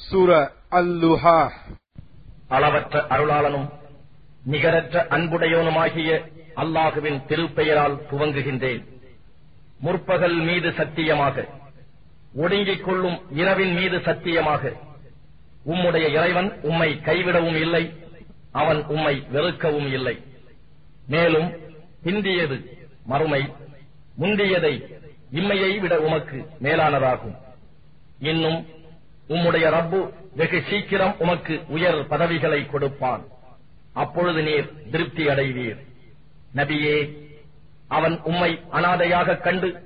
சூர அல்லுஹா அளவற்ற அருளாளனும் நிகரற்ற அன்புடையவனுமாகிய அல்லாஹுவின் திருப்பெயரால் துவங்குகின்றேன் முற்பகல் மீது சத்தியமாக ஒடுங்கிக் கொள்ளும் இரவின் மீது சத்தியமாக உம்முடைய இறைவன் உம்மை கைவிடவும் இல்லை அவன் உம்மை வெறுக்கவும் இல்லை மேலும் பிந்தியது மறுமை முந்தியதை இம்மையை விட உமக்கு மேலானதாகும் இன்னும் உம்முடைய ரப்பு வெகு சீக்கிரம் உமக்கு உயர் பதவிகளை கொடுப்பான் அப்பொழுது நீர் திருப்தி அடைவீர் நபியே அவன் உம்மை அனாதையாக கண்டு